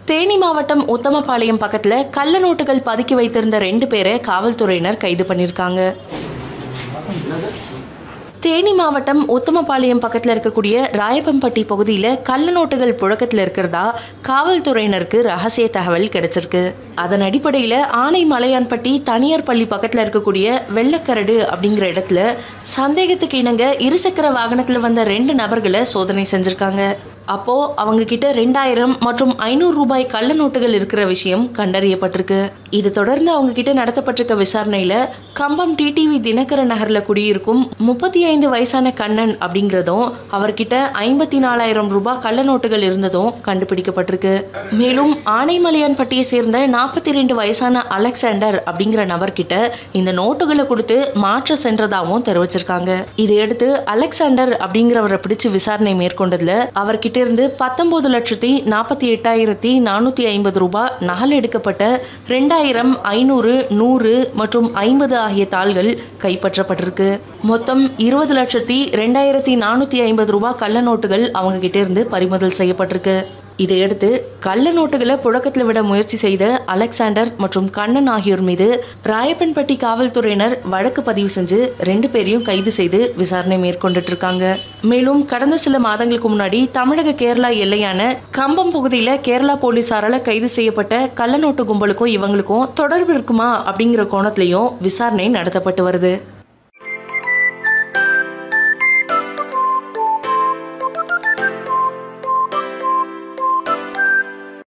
தேனி மாவட்டம் உத்தமபாளையம் பக்கத்துல கள்ள நோட்டுகள் பதுக்கி வைத்திருந்த ரெண்டு பேரை காவல்துறையினர் கைது பண்ணியிருக்காங்க தேனி மாவட்டம் உத்தமபாளையம் பக்கத்தில் இருக்கக்கூடிய ராயப்பம்பட்டி பகுதியில் கள்ள நோட்டுகள் புழக்கத்தில் இருக்கிறதா காவல்துறையினருக்கு ரகசிய தகவல் கிடைச்சிருக்கு அதன் அடிப்படையில் ஆனை மலையான்பட்டி தனியார் பள்ளி பக்கத்தில் இருக்கக்கூடிய வெள்ளக்கரடு அப்படிங்கிற இடத்துல சந்தேகத்துக்கு இணங்க இருசக்கர வாகனத்தில் வந்த ரெண்டு நபர்களை சோதனை செஞ்சிருக்காங்க அப்போ அவங்க கிட்ட ரெண்டாயிரம் மற்றும் ஐநூறு ரூபாய் கள்ள நோட்டுகள் இருக்கிற விஷயம் கண்டறியப்பட்டிருக்கு இது தொடர்ந்து அவங்க கிட்ட நடத்தப்பட்டிருக்க விசாரணையில கம்பம் டிடிவி தினகர நகர்ல குடியிருக்கும் முப்பத்தி ஐந்து வயசான கண்ணன் அப்படிங்கிறதும் அவர்கிட்ட ஐம்பத்தி நாலாயிரம் ரூபாய் கள்ள நோட்டுகள் இருந்ததும் கண்டுபிடிக்கப்பட்டிருக்கு மேலும் ஆனைமலையான்பட்டியை சேர்ந்த நாற்பத்தி ரெண்டு வயசான அலெக்சாண்டர் அப்படிங்கிற நபர்கிட்ட இந்த நோட்டுகளை கொடுத்து மாற்ற சென்றதாகவும் தெரிவிச்சிருக்காங்க இதையடுத்து அலெக்சாண்டர் அப்படிங்கிறவரை பிடிச்சு விசாரணை மேற்கொண்டதுல அவர்கிட்ட இருந்து பத்தொன்பது லட்சத்தி நாற்பத்தி எட்டாயிரத்தி நானூத்தி ஐம்பது ரூபாய் நகல் எடுக்கப்பட்ட ரெண்டாயிரம் ஐநூறு நூறு மற்றும் ஐம்பது ஆகிய தாள்கள் கைப்பற்றப்பட்டிருக்கு மொத்தம் இருபது லட்சத்தி ரெண்டாயிரத்தி நானூத்தி ஐம்பது ரூபாய் கள்ள நோட்டுகள் அவங்க கிட்ட இருந்து பறிமுதல் செய்யப்பட்டிருக்கு இதையடுத்து கள்ள நோட்டுகளை புழக்கத்தில் விட முயற்சி செய்த அலெக்சாண்டர் மற்றும் கண்ணன் ஆகியோர் மீது ராயப்பன்பட்டி காவல்துறையினர் வழக்கு பதிவு செஞ்சு ரெண்டு பேரையும் கைது செய்து விசாரணை மேற்கொண்டுட்டு இருக்காங்க மேலும் கடந்த சில மாதங்களுக்கு முன்னாடி தமிழக கேரளா எல்லையான கம்பம் பகுதியில் கேரளா போலீசாரால கைது செய்யப்பட்ட கள்ள நோட்டு கும்பலுக்கும் இவங்களுக்கும் தொடர்பு இருக்குமா அப்படிங்கிற கோணத்திலையும் விசாரணை நடத்தப்பட்டு வருது